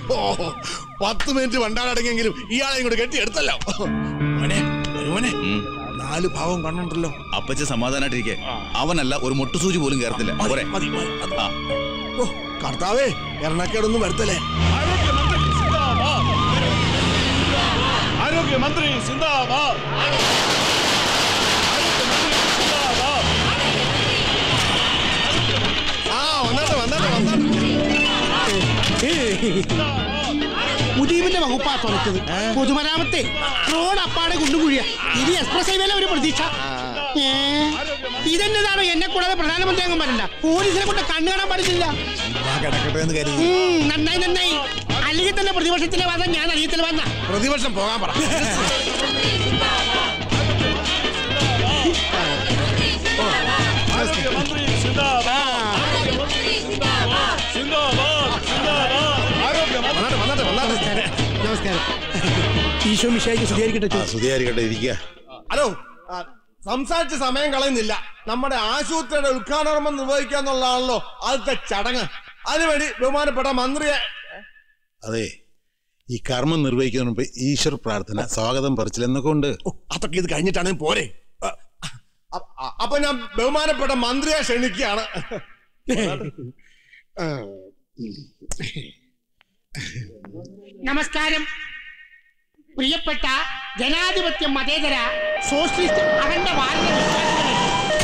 ഓ പത്ത് മിനിറ്റ് വണ്ടാടടങ്ങിയെങ്കിലും ഇയാളെ ഇങ്ങോട്ട് കെട്ടിയെടുത്തല്ലോ മോനെ മോനെ നാല് ഭാവം കണ്ണുണ്ടല്ലോ അപ്പച്ച സമാധാനായിട്ടിരിക്കെ അവനല്ല ഒരു മുട്ടുസൂചി പോലും കയറത്തില്ല മതി, പോരെ മതി, മതി, അത്. ആ. ഓ കർത്താവേ എണ്ണക്കേടൊന്നും വരുത്തല്ലേ ആരോഗ്യമന്ത്രി സിന്ദാബാദ് ആ വന്നാട്ടെ വന്നാട്ടെ വന്നാട്ടെ മുദീബിന്റെ വകുപ്പാ തുറച്ചത് പൊതുമരാമത്തെ റോഡ് അപ്പാടെ കുണ്ടുകുഴിയ ഇനി എക്സ്പ്രസ് ഹൈവേയിലെ ഒരു പ്രതീക്ഷ ഏ, ഇതെന്നതാണോ എന്നെ കൂടാതെ പ്രധാനമന്ത്രി അങ്ങ് വരണ്ട പോലീസിനെ കൊണ്ട് കണ്ണു കാണാൻ പാടില്ല ആ കിടക്കട്ടെ എന്ന് കരുതി ഉം, നന്നായി നന്നായി അല്ലെങ്കിൽ തന്നെ പ്രതിപക്ഷത്തിലെ വാദം ഞാൻ അറിയത്തിൽ വന്ന പ്രതിപക്ഷം പോകാൻ പറ ആരോഗ്യമന്ത്രി സിന്ദാബാദ് സിന്ദാബാദ് സിന്ദാബാദ് ആരോഗ്യമന്ത്രി വന്നാട്ടെ വന്നാട്ടെ വന്നാട്ടെ നമസ്കാരം ഈശോ മിശായിക്ക് സ്തുതിയായിരിക്കട്ടെ സുധിയായിരിക്കട്ടെ ഇരിക്കുക ഹലോ ആ, സംസാരിച്ച സമയം കളയുന്നില്ല നമ്മുടെ ആശുപത്രിയുടെ ഉദ്ഘാടനം നിർവഹിക്കുക എന്നുള്ളതാണല്ലോ ആദ്യത്തെ ചടങ്ങ് അതിനുവേണ്ടി ബഹുമാനപ്പെട്ട മന്ത്രിയെ അതെ ഈ കർമ്മം നിർവഹിക്കുന്നതിന് മുമ്പ് ഈശ്വർ പ്രാർത്ഥന സ്വാഗതം പറച്ചിലെന്നൊക്കെ ഉണ്ട് ഓ, അതൊക്കെ ഇത് കഴിഞ്ഞിട്ടാണ് പോരെ ആ, അ- അ- അപ്പൊ ഞാൻ ബഹുമാനപ്പെട്ട മന്ത്രിയെ ക്ഷണിക്കുകയാണ് നമസ്കാരം പ്രിയപ്പെട്ട ജനാധിപത്യ മതേതര സോഷ്യലിസ്റ്റ് അഖണ്ഡ ഭാരത വിശ്വാസികളെ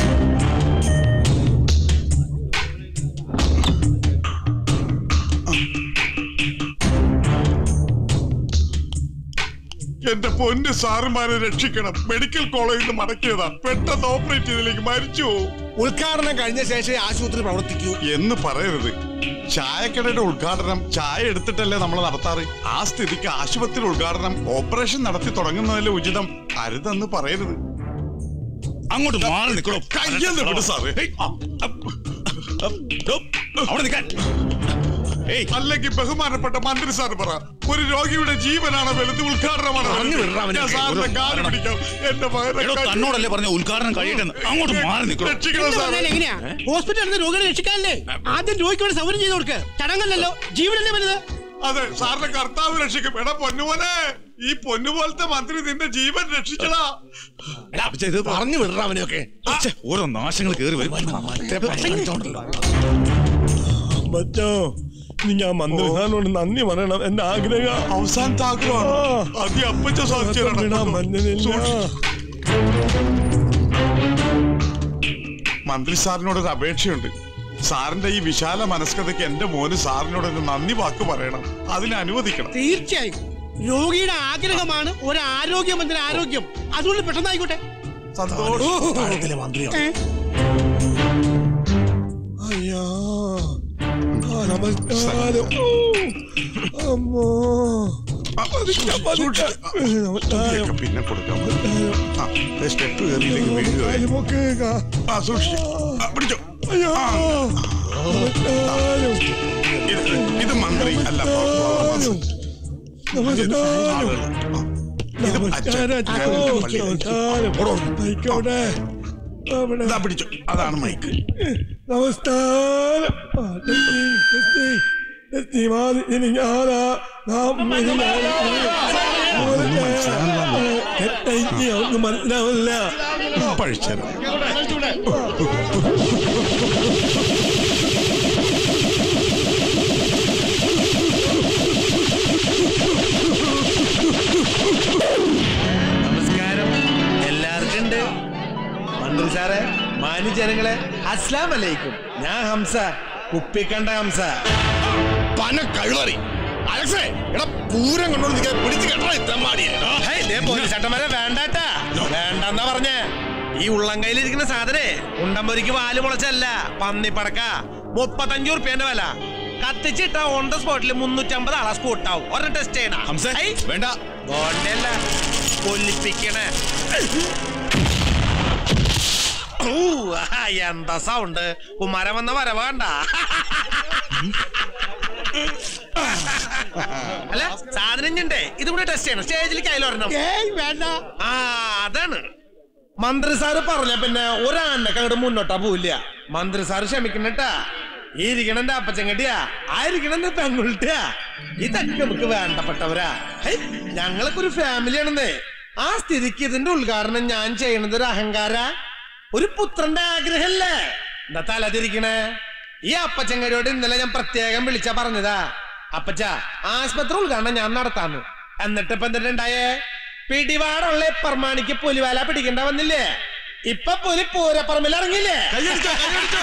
എന്റെ പൊന്ന് സാറുമാരെ രക്ഷിക്കണം മെഡിക്കൽ കോളേജിൽ നിന്ന് മടക്കിയതാ പെട്ടെന്ന് ഓപ്പറേറ്റ് ചെയ്തിലേക്ക് മരിച്ചു പോകും ഉദ്ഘാടനം കഴിഞ്ഞ ശേഷം ആശുപത്രി പ്രവർത്തിക്കൂ എന്ന് പറയരുത് ചായക്കടയുടെ ഉദ്ഘാടനം ചായ എടുത്തിട്ടല്ലേ നമ്മൾ നടത്താറ് ആ സ്ഥിതിക്ക് ആശുപത്രി ഉദ്ഘാടനം ഓപ്പറേഷൻ നടത്തി തുടങ്ങുന്നതല്ലേ ഉചിതം അരുതെന്ന് പറയരുത് അങ്ങോട്ട് മാറി നിൽക്കണോ കയ്യെന്ന് വിട് സാറ് അവിടെ നിൽക്കാൻ ഏയ് അല്ലെങ്കിൽ ബഹുമാനപ്പെട്ട മന്ത്രി സാർ പറ ഒരു രോഗിയുടെ ജീവനാണ് വലുത് ഉദ്ഘാടനമാണ് പറഞ്ഞു വിടടാ അവനെ. ഞാൻ സാറിന്റെ കാല് പിടിക്കാം എന്റെ മകനെ എടോ കൈ- തന്നോടല്ലേ പറഞ്ഞ ഉദ്ഘാടനം കഴിയട്ടെ അങ്ങോട്ട് മാറി നിൽക്കണോ രക്ഷിക്കണം എന്ന് സാറേ പറഞ്ഞാൽ എങ്ങനെയാ ഹോസ്പിറ്റലിൽ നിന്ന് രോഗികളെ രക്ഷിക്കാനല്ലേ ആദ്യം രോഗിക്ക് വേണ്ടി സൗകര്യം ചെയ്ത് കൊടുക്ക് ചടങ്ങല്ലല്ലോ ജീവനല്ലേ വലുത് അതെ സാറിന്റെ കർത്താവ് രക്ഷിക്കും എടാ പൊന്നുപോലെ ഈ പൊന്നുപോലത്തെ മന്ത്രി നിന്റെ ജീവൻ രക്ഷിച്ചടാ അപ്പച്ച ഇത് പറ- പറഞ്ഞു വിടറ അവനെയൊക്കെ ഛെ, ഓരോ നാശങ്ങൾ കയറി വരും ബച്ചോ നീ ഞാൻ മന്ത്രിസാറിനോട് നന്ദി പറയണം എന്റെ ആഗ്രഹം അവസാനത്തെ ആഗ്രഹമാണ് അത് ഈ അപ്പച്ച സാധിച്ചു വിടാൻ പറ്റുന്നില്ല മന്ത്രി സാറിനോട് ഒരു അപേക്ഷയുണ്ട് സാറിന്റെ ഈ വിശാല മനസ്കതയ്ക്ക് എന്റെ മോന് സാറിനോട് ഒരു നന്ദി വാക്ക് പറയണം അതിനെ അനുവദിക്കണം തീർച്ചയായും രോഗിയുടെ ആഗ്രഹമാണ് ഒരു ആരോഗ്യമന്ത്രി ആരോഗ്യം അതുകൊണ്ട് പെട്ടെന്നായിക്കോട്ടെ സന്തോഷം താഴത്തിലെ മന്ത്രിയോ ഏ? അയ്യോ ആ, നമസ്കാരം ഓ, അമ്മോ പതുക്കെ, പതുക്കെ. നമസ്കാരം ഇതൊക്കെ പിന്നെ കൊടുക്കാം ആ, ദേ സ്റ്റെപ്പ് കയറിയില്ലെങ്കിൽ വീഴുകയായി. കാലുമൊക്കെ കാ- ആ സൂക്ഷിച്ചു ആ, പിടിച്ചോ അയ്യോ നമസ്കാരം ഇത് ഇത് മന്ത്രി അല്ല നമസ്കാരം നമസ്കാരം ഇത് അച്ഛൻ. നമസ്കാരം അച്ഛോ. നമസ്കാരം ആയിക്കോട്ടെ അവിടെ ഇതാ പിടിച്ചോ അതാണ് മൈക്ക് നമസ്കാരം ആ, ടെസ്റ്റി, ടെസ്റ്റി, ടെസ്റ്റി, മാതി, ഇനി ഞാനാ, നാം ഇനി ഞാനാ. തെറ്റെനിക്ക് അവർക്ക് മനസ്സിലാവില്ല പഴിച്ചത് നമസ്കാരം എല്ലാവർക്കും ഉണ്ട് മന്ത്രി സാറേ മാന്യ ജനങ്ങളെ അസ്ലാം അലൈക്കും ഞാൻ ഹംസ കുപ്പിക്കണ്ട ഹംസ പന കഴിവറി അലക്സേ എടാ പൂരം കൊണ്ടു നിൽക്കാൻ പിടിച്ചു കെട്ടണ ഇത്തമ്മാടിയെ ഹേയ്, ദേ പോലീസ് ചേട്ടന്മാരെ വേണ്ടാട്ടാ വേണ്ടെന്നാ പറഞ്ഞേ ഈ ഉള്ളംകൈയിലിരിക്കുന്ന സാധനേ ഉണ്ടമ്പൊരിക്ക് വാല് മുളച്ചല്ല പന്നിപ്പടക്ക മുപ്പത്തഞ്ചു റുപ്യന്റെ വില കത്തിച്ചിട്ട ഓൺ ദ സ്പോട്ടിൽ മുന്നൂറ്റമ്പത് ആളാ സ്കൂട്ടാവും ഒരെണ്ണം ടെസ്റ്റ് ചെയ്യണ ഹംസേ ഹേയ്, വേണ്ട ഗോണ്ടല്ല കൊല്ലിപ്പിക്കണേ ഊ, ആ, എന്താ സൗണ്ട് കുമാരൻ വന്ന വരവാണ്ട അല്ല സാധനം ഞണ്ടേ ഇതും കൂടെ ടെസ്റ്റ് ചെയ്യണം സ്റ്റേജിൽ കയ്യിലൊരെണ്ണം ഏയ് വേണ്ട ആ അതാണ് മന്ത്രി സാറ് പറഞ്ഞ പിന്നെ ഒരാണ്ടൊക്കെ അങ്ങോട്ട് മുന്നോട്ടാ പോവില്ല മന്ത്രി സാറ് ക്ഷമിക്കണട്ടാ ഈ ഇരിക്കണന്റെ അപ്പച്ചങ്കട്ടിയാ ആ ഇരിക്കണന്റെ പെൺകുട്ടിയാ ഇതൊക്കെ നമുക്ക് വേണ്ടപ്പെട്ടവരാ ഹൈ, ഞങ്ങളൊക്കെ ഒരു ഫാമിലിയാണെന്നേ ആ സ്ഥിതിക്ക് ഇതിന്റെ ഉദ്ഘാടനം ഞാൻ ചെയ്യണത് ഒരു അഹങ്കാര ഒരു പുത്രന്റെ ആഗ്രഹല്ലേ എന്താ തലതിരിക്കണേ ഈ അപ്പച്ചങ്കരോട് ഇന്നലെ ഞാൻ പ്രത്യേകം വിളിച്ചാ പറഞ്ഞതാ അപ്പച്ച ആശുപത്രി ഉദ്ഘാടനം ഞാൻ നടത്താന്ന് എന്നിട്ട് ഇപ്പൊ എന്തിട്ടുണ്ടായേ പിടിപാടുള്ള പ്രമാണിക്ക് പുലിവാല പിടിക്കണ്ട വന്നില്ലേ ഇപ്പൊ പുലി പൂരപ്പറമ്പിൽ ഇറങ്ങില്ലേ കൈയടിച്ചോ കൈയടിച്ചോ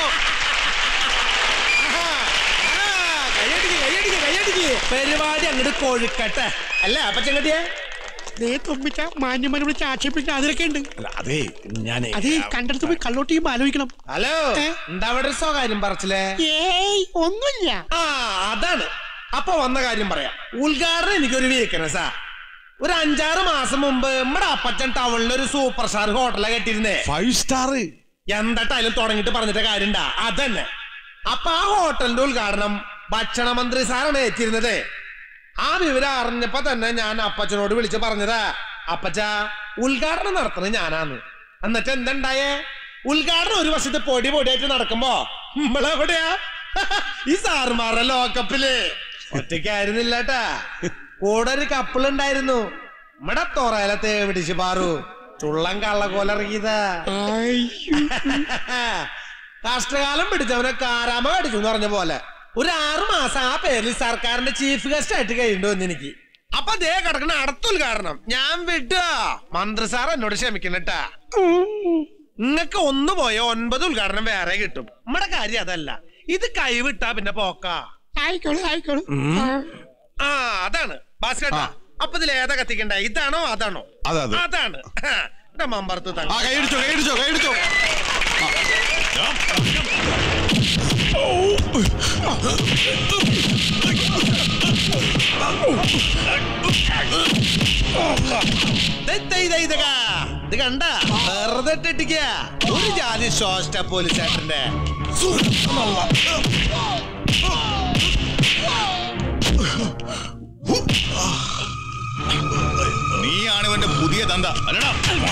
ആഹാ. ആ, കയ്യടിക്ക്, കയ്യടിക്ക്, കയ്യടിക്ക്. പരിപാടി അങ്ങോട്ട് കൊഴുക്കട്ടെ അല്ല അപ്പച്ചങ്കട്ടിയെ ദേ തുമ്പിച്ച മാന്യമ്മനെ വിളിച്ച് ആക്ഷേപിച്ച അതിലൊക്കെ ഉണ്ട് അല്ല അതേ ഞാനേ അത് കണ്ടെടുത്ത് പോയി കള്ളോട്ട് ചെയ്യുമ്പോ ആലോചിക്കണം ഹലോ ഏ? എന്താ അവിടെ ഒരു സ്വകാര്യം പറച്ചില്ലേ ഏയ് ഒന്നുമില്ല ആ അതാണ് അപ്പൊ വന്ന കാര്യം പറയാം ഉദ്ഘാടനം എനിക്കൊരു വീക്ക്നെസ്സാ ഒരു അഞ്ചാറ് മാസം മുമ്പ് നമ്മുടെ അപ്പച്ചൻ ടൗണിൽ ഒരു സൂപ്പർ സ്റ്റാർ ഹോട്ടലാ കെട്ടിയിരുന്നേ ഫൈവ് സ്റ്റാർ എന്തായാലും തുടങ്ങിട്ട് പറഞ്ഞിട്ട് കാര്യണ്ട അതന്നെ അപ്പൊ ആ ഹോട്ടലിന്റെ ഉദ്ഘാടനം ഭക്ഷണ മന്ത്രി സാറാണ് ഏറ്റിരുന്നത് ആ വിവരം അറിഞ്ഞപ്പോ തന്നെ ഞാൻ അപ്പച്ചനോട് വിളിച്ച് പറഞ്ഞതാ അപ്പച്ച ഉദ്ഘാടനം നടത്തുന്നത് ഞാനാന്ന് എന്നിട്ട് എന്തുണ്ടായേ ഉദ്ഘാടനം ഒരു വശത്ത് പൊടി പൊടിയായിട്ട് നടക്കുമ്പോ നമ്മളെവിടെയാ ഈ സാറുമാരുടെ ലോക്കപ്പില് ഒറ്റയ്ക്കായിരുന്നില്ലട്ടാ കൂടെ ഒരു കപ്പിളുണ്ടായിരുന്നു നമ്മടെ തൊറയിലത്തെ പിടിച്ച് പാറു ചുള്ളം കള്ളക്കോലിറങ്ങിയതാ കഷ്ടകാലം പിടിച്ചവനെ കാരാമ കടിച്ചു എന്ന് പറഞ്ഞ പോലെ ഒരു ആറു മാസം ആ പേരിൽ സർക്കാരിന്റെ ചീഫ് ഗസ്റ്റ് ആയിട്ട് കഴിയേണ്ടി വന്നു എനിക്ക് അപ്പൊ ദേ കിടക്കണ അടുത്ത ഉദ്ഘാടനം ഞാൻ വിട്ടോ മന്ത്രി സാർ എന്നോട് ക്ഷമിക്കണട്ടാ നിങ്ങക്ക് ഒന്ന് പോയ ഒൻപത് ഉദ്ഘാടനം വേറെ കിട്ടും നമ്മുടെ കാര്യം അതല്ല ഇത് കൈവിട്ടാ പിന്നെ പോക്കാ ആയിക്കോളൂ ആയിക്കോളൂ ആ അതാണ് ഭാസ്കട്ടാ അപ്പൊ ഇതിൽ ഏതാ കത്തിക്കണ്ട ഇതാണോ അതാണോ അതെ, അതെ. അതാണ് എന്റെ മമ്പർത്ത് ആ തങ്ങ കൈയടിച്ചോ കൈയടിച്ചോ കൈയടിച്ചോ ദേ, ദേ, ദേ, ഇതൊക്കെ. ഇത് കണ്ട വെറുതെ ഇട്ടിട്ടിക്ക ഒരു ജാതി ശോഷ്ട പോലീസ് ചേട്ടന്റെ നീയാണ് ഇവന്റെ പുതിയ തന്ത അല്ലടാ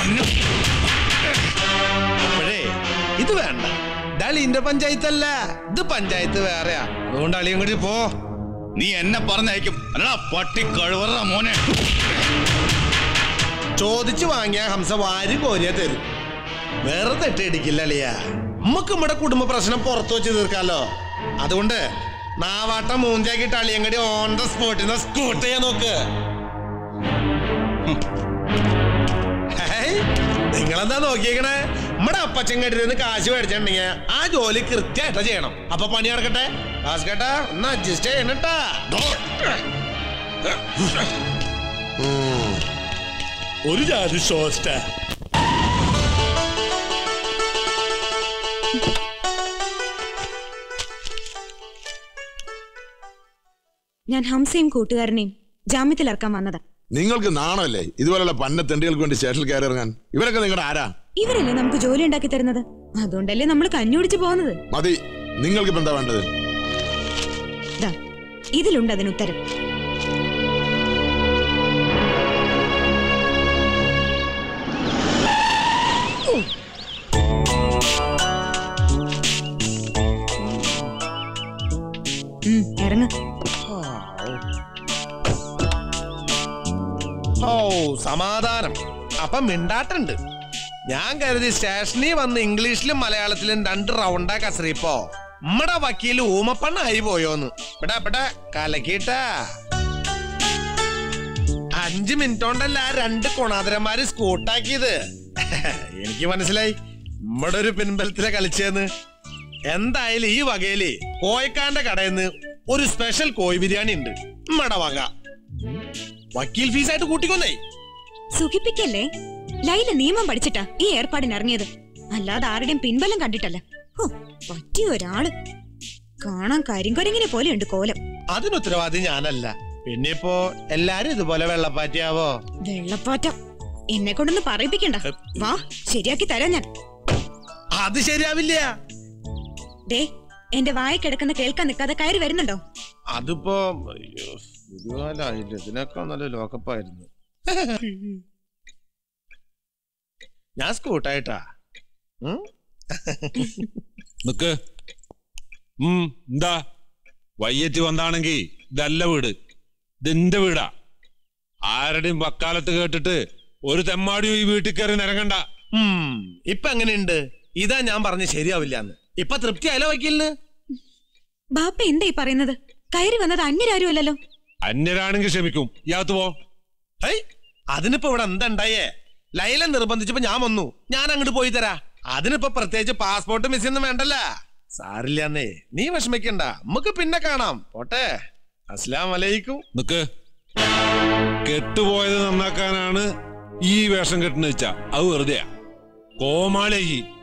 അപ്പോഴേ ഇത് വേണ്ട ഇത് അളിയന്റെ പഞ്ചായത്തല്ല ഇത് പഞ്ചായത്ത് വേറെയാ അതുകൊണ്ട് അളിയും കൂടി പോ നീ എന്നെ പറഞ്ഞയക്കും അല്ലടാ പട്ടി കഴിവറ മോനെ ചോദിച്ചു വാങ്ങിയ ഹംസ വാരി കോരിയ തരും വേറെ തെറ്റിടിക്കില്ല അളിയ നമുക്ക് നമ്മുടെ കുടുംബ പ്രശ്നം പുറത്തു വെച്ച് തീർക്കാലോ അതുകൊണ്ട് നാവാട്ടം മൂഞ്ചാക്കിയിട്ട് അളിയങ്കടി ഓൺ ദ സ്പോട്ടിൽ സ്കൂട്ട് ചെയ്യാൻ നോക്ക് ഹേയ്, നിങ്ങളെന്താ നോക്കിയേക്കണേ നമ്മുടെ അപ്പച്ചങ്കടിന്ന് കാശ് മേടിച്ചിട്ടുണ്ടെങ്കിൽ ആ ജോലി കൃത്യമായിട്ട് ചെയ്യണം അപ്പൊ പണി നടക്കട്ടെ ഭാസ്കേട്ടാ ഒന്ന് അഡ്ജസ്റ്റ് ചെയ്യണട്ടാ ഒരു ജാതി ഷോസ്റ്റ ഞാൻ ഹംസയും കൂട്ടുകാരനെയും ജാമ്യത്തിൽ ഇറക്കാൻ വന്നതാ നിങ്ങൾക്ക് നാണമല്ലേ ഇതുപോലുള്ള പന്ന തെണ്ടികൾക്ക് വേണ്ടി സ്റ്റേഷനിൽ കയറി ഇറങ്ങാൻ ഇവരൊക്കെ നിങ്ങളുടെ ആരാ ഇവരല്ലേ നമുക്ക് ജോലി ഉണ്ടാക്കി തരുന്നത് അതുകൊണ്ടല്ലേ നമ്മൾ കഞ്ഞുടിച്ചു പോകുന്നത് മതി നിങ്ങൾക്ക് ഇപ്പൊ എന്താ വേണ്ടത് ദാ, ഇതിലുണ്ട് അതിന് ഉത്തരം ഉം, ഇറങ്ങ് ഓ സമാധാനം അപ്പൊ മിണ്ടാട്ടുണ്ട് ഞാൻ കരുതി സ്റ്റേഷനിൽ വന്ന് ഇംഗ്ലീഷിലും മലയാളത്തിലും രണ്ട് റൗണ്ടാ കസറിയപ്പോ നമ്മടെ വക്കീൽ ഊമപ്പണ്ണായി പോയോന്ന് ഇവിടെ ഇവിടെ കലക്കിട്ടാ അഞ്ചു മിനിറ്റ് കൊണ്ടല്ല ആ രണ്ട് കൊണാതരന്മാര് സ്കൂട്ടാക്കിയത് എനിക്ക് മനസ്സിലായി നമ്മടെ ഒരു പിൻബലത്തിലെ കളിച്ചെന്ന് എന്തായാലും ഈ വകയില് കോയക്കാന്റെ കടയിൽ നിന്ന് ഒരു സ്പെഷ്യൽ കോഴി ബിരിയാണി ഉണ്ട് നമ്മടെ വക വക്കീൽ ഫീസായിട്ട് കൂട്ടിക്കൊന്നേ സുഖിപ്പിക്കല്ലേ ലൈല നിയമം പഠിച്ചിട്ടാ ഈ ഏർപ്പാടിന് ഇറങ്ങിയത് അല്ലാതെ ആരുടെയും പിൻബലം കണ്ടിട്ടല്ല ഹോ, പറ്റിയ ഒരാള് കാണാൻ കരിങ്കൊരങ്ങിനെ പോലെയുണ്ട് കോലം അതിന് ഉത്തരവാദി ഞാനല്ല പിന്നെ ഇപ്പോ എല്ലാരും ഇതുപോലെ വെള്ളപ്പാറ്റിയാവോ വെള്ളപ്പാറ്റം എന്നെ കൊണ്ടൊന്ന് പറയിപ്പിക്കണ്ട വാ ശരിയാക്കി തരാം ഞാൻ അത് ശരിയാവില്ല ദേ എന്റെ വായ കിടക്കുന്ന കേൾക്കാൻ നിൽക്കാതെ കയറി വരുന്നുണ്ടോ അതിപ്പോ അയ്യോ, ഗുരുവാലായില്ല ഇതിനൊക്കെ നല്ല ലോക്കപ്പായിരുന്നു ഞാൻ സ്കൂട്ടായിട്ടാ ഉം? നിക്ക് ഉം എന്താ വയ്യറ്റ് വന്നാണെങ്കി ഇതല്ല വീട് ഇതെന്റെ വീടാ ആരുടെയും വക്കാലത്ത് കേട്ടിട്ട് ഒരു തെമ്മാടിയും ഈ വീട്ടിൽ കയറി നിരങ്ങണ്ട ഉം, ഇപ്പൊ എങ്ങനെയുണ്ട് ഇതാ ഞാൻ പറഞ്ഞ് ശരിയാവില്ല എന്ന് ഇപ്പൊ തൃപ്തി ആയാലോ വക്കീലിന് ബാപ്പ എന്താ ഈ പറയുന്നത് കയറി വന്നത് അന്യരാരും അല്ലല്ലോ അന്യരാണെങ്കിൽ ക്ഷമിക്കും ഇയാത്ത് പോ ഹൈ അതിനിപ്പോ ഇവിടെ എന്താ ഉണ്ടായേ ലൈല നിർബന്ധിച്ചപ്പോ ഞാൻ വന്നു ഞാൻ അങ്ങോട്ട് പോയി തരാ അതിനിപ്പോ പ്രത്യേകിച്ച് പാസ്പോർട്ട് മിസ് ഒന്നും വേണ്ടല്ല സാരില്ലെന്നേ നീ വിഷമിക്കണ്ട നമുക്ക് പിന്നെ കാണാം പോട്ടെ അസ്ലാം വലൈക്കും നിക്ക് കെട്ടുപോയത് നന്നാക്കാനാണ് ഈ വേഷം കെട്ടുന്ന വെച്ചാ അത് വെറുതെയാ കോമാളി